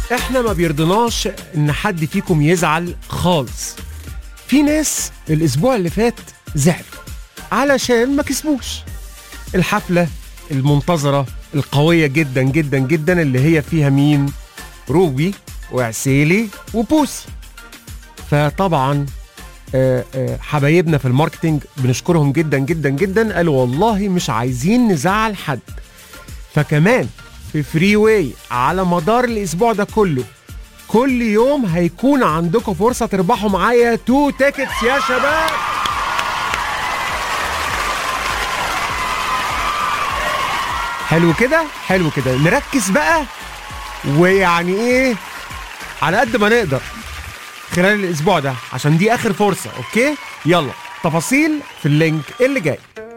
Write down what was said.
احنا ما بيرضناش ان حد فيكم يزعل خالص في ناس الاسبوع اللي فات زعلوا علشان ما كسبوش الحفله المنتظره القويه جدا جدا جدا اللي هي فيها مين روبي وعسيلي وبوسي فطبعا آه، آه، حبايبنا في الماركتينج بنشكرهم جدا جدا جدا قالوا والله مش عايزين نزعل حد فكمان في فري واي على مدار الاسبوع ده كله كل يوم هيكون عندكم فرصه تربحوا معايا تو تيكتس يا شباب حلو كده حلو كده نركز بقى ويعني ايه على قد ما نقدر خلال الاسبوع ده عشان دي اخر فرصه اوكي يلا تفاصيل في اللينك اللي جاي